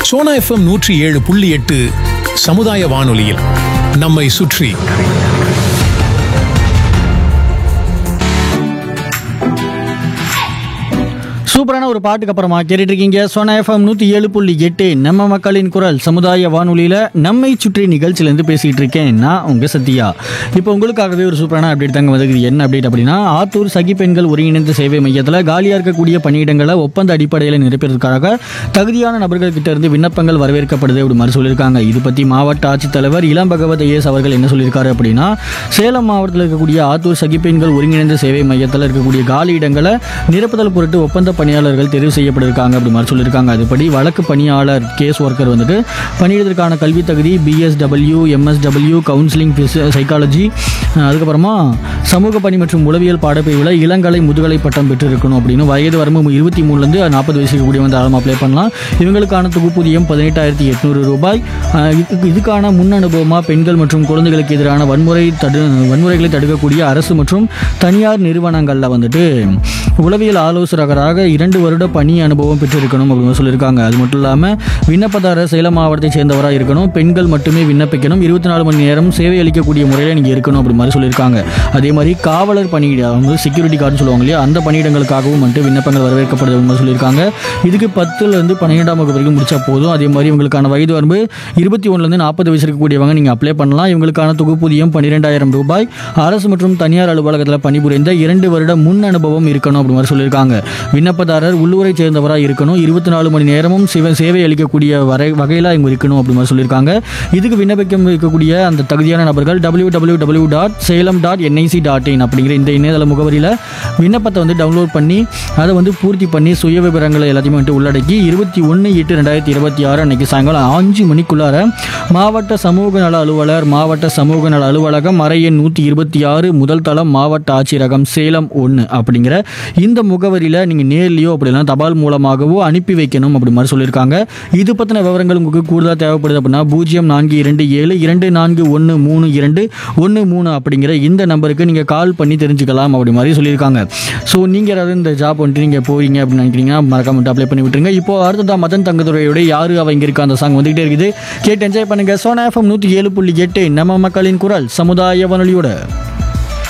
Sona FM நூற்றி ஏழு புள்ளி எட்டு சமுதாய வானொலியில் நம்மை சுற்றி சூப்பரான ஒரு பாட்டுக்கு அப்புறமா கேட்டுட்டு இருக்கீங்க சோனா எஃப்எம் நூற்றி ஏழு புள்ளி எட்டு நம்ம மக்களின் குரல் சமுதாய வானொலியில் நம்மை சுற்றி நிகழ்ச்சியிலேருந்து பேசிகிட்டு இருக்கேன் நான் உங்கள் சத்யா இப்போ உங்களுக்காகவே ஒரு சூப்பரான அப்டேட் தாங்க வந்துருக்குது என்ன அப்டேட் அப்படின்னா ஆத்தூர் சகி பெண்கள் ஒருங்கிணைந்த சேவை மையத்தில் காலியாக இருக்கக்கூடிய பணியிடங்களை ஒப்பந்த அடிப்படையில் நிரப்பிறதுக்காக தகுதியான நபர்கள் கிட்ட இருந்து விண்ணப்பங்கள் வரவேற்கப்படுது அப்படி மாதிரி சொல்லியிருக்காங்க இது பற்றி மாவட்ட ஆட்சித்தலைவர் இளம் பகவத் ஐஎஸ் அவர்கள் என்ன சொல்லியிருக்காரு அப்படின்னா சேலம் மாவட்டத்தில் இருக்கக்கூடிய ஆத்தூர் சகி பெண்கள் ஒருங்கிணைந்த சேவை மையத்தில் இருக்கக்கூடிய காலி இடங்களை நிரப்புதல் பொருட்டு ஒப்பந்த பணியாளர்கள் தெரிவு செய்யப்பட்டிருக்காங்க அப்படி மாதிரி சொல்லியிருக்காங்க அதுபடி வழக்கு பணியாளர் கேஸ் ஒர்க்கர் வந்துட்டு பணியிடத்திற்கான கல்வி தகுதி பிஎஸ்டபிள்யூ எம்எஸ்டபிள்யூ கவுன்சிலிங் சைக்காலஜி அதுக்கப்புறமா சமூக பணி மற்றும் உளவியல் பாடப்பிரிவில் இளங்கலை முதுகலை பட்டம் பெற்றிருக்கணும் அப்படின்னு வயது வரம்பு இருபத்தி மூணுலேருந்து நாற்பது வயசுக்கு கூடியவங்க தாராளமாக அப்ளை பண்ணலாம் இவங்களுக்கான தொகுப்பூதியம் பதினெட்டாயிரத்தி எட்நூறு ரூபாய் அஹ் இதுக்கு- இதுக்கான முன் அனுபவமாக பெண்கள் மற்றும் குழந்தைகளுக்கு எதிரான வன்முறை தடு வன்முறைகளை தடுக்கக்கூடிய அரசு மற்றும் தனியார் நிறுவனங்களில் வந்துட்டு உளவியல் ஆலோசகராக இரண்டு வருட பணி அனுபவம் பெற்றிருக்கணும் அப்படின்னு சொல்லியிருக்காங்க அது மட்டும் இல்லாமல் விண்ணப்பதாரர் சேலம் மாவட்டத்தை சேர்ந்தவராக இருக்கணும் பெண்கள் மட்டுமே விண்ணப்பிக்கணும் இருபத்தி நாலு மணி நேரம் சேவை அளிக்கக்கூடிய முறையில் நீங்கள் இருக்கணும் அப்படி மாதிரி சொல்லியிருக்காங்க அதே மாதிரி காவலர் பணியிடம் வந்து செக்யூரிட்டி கார்டுன்னு சொல்லுவாங்க இல்லையா அந்த பணியிடங்களுக்காகவும் வந்துட்டு விண்ணப்பங்கள் வரவேற்கப்படுது அப்படின்னு மாதிரி சொல்லியிருக்காங்க இதுக்கு பத்துலேருந்து பன்னிரெண்டாம் வகுப்பு வரைக்கும் முடிச்சா போதும் அதே மாதிரி இவங்களுக்கான வயது வரம்பு இருபத்தி ஒன்றுலேருந்து நாற்பது வயசு இருக்கக்கூடியவங்க நீங்கள் அப்ளை பண்ணலாம் இவங்களுக்கான தொகுப்பூதியம் பன்னிரெண்டாயிரம் ரூபாய் அரசு மற்றும் தனியார் அலுவலகத்தில் பணிபுரிந்த இரண்டு வருட முன் அனுபவம் இருக்கணும் அப்படி மாதிரி சொல்லியிருக்காங்க விண்ணப்பதாரர் உள்ளூரை சேர்ந்தவராக இருக்கணும் இருபத்தி நாலு மணி நேரமும் சிவ சேவை அளிக்கக்கூடிய வரை வகையில் இவங்க இருக்கணும் அப்படி மாதிரி சொல்லியிருக்காங்க இதுக்கு விண்ணப்பிக்க இருக்கக்கூடிய அந்த தகுதியான நபர்கள் W W W dot Salem dot NIC dot in அப்படிங்கிற இந்த இணையதள முகவரியில் விண்ணப்பத்தை வந்து டவுன்லோட் பண்ணி அதை வந்து பூர்த்தி பண்ணி சுய விவரங்களை எல்லாத்தையுமே வந்துட்டு உள்ளடக்கி இருபத்தி ஒன்று எட்டு ரெண்டாயிரத்தி இருபத்தி ஆறு அன்னைக்கு சாயங்காலம் அஞ்சு மணிக்குள்ளார மாவட்ட சமூக நல அலுவலர் மாவட்ட சமூக நல அலுவலகம் அறை எண் நூற்றி இருபத்தி ஆறு முதல் தளம் மாவட்ட ஆட்சியரகம் சேலம் ஒன்று அப்படிங்கிற இந்த முகவரியில் நீங்கள் நேர்லையோ அப்படின்னா தபால் மூலமாகவோ அனுப்பி வைக்கணும் அப்படி மாதிரி சொல்லியிருக்காங்க இது பற்றின விவரங்கள் உங்களுக்கு கூடுதலாக தேவைப்படுது அப்படின்னா பூஜ்ஜியம் நான்கு இரண்டு ஏழு இரண்டு நான்கு ஒன்று மூணு இரண்டு ஒன்று மூணு அப்படிங்கிற இந்த நம்பருக்கு நீங்கள் கால் பண்ணி தெரிஞ்சுக்கலாம் அப்படி மாதிரி சொல்லியிருக்காங்க ஸோ நீங்கள் யாராவது இந்த ஜாப் வந்துட்டு நீங்கள் போறீங்க அப்படின்னு நினைக்கிறீங்கன்னா மறக்காம அப்ளை பண்ணி விட்டுருங்க இப்போ அடுத்ததான் மதன் தங்கதுரையோட யாரு அவ இங்க இருக்கா அந்த சாங் வந்துகிட்டே இருக்குது கேட்டு என்ஜாய் பண்ணுங்க சோனா எஃப்எம் நூற்றி ஏழு புள்ளி எட்டு நம்ம மக்களின் குரல் சமுதாய வானொலியோட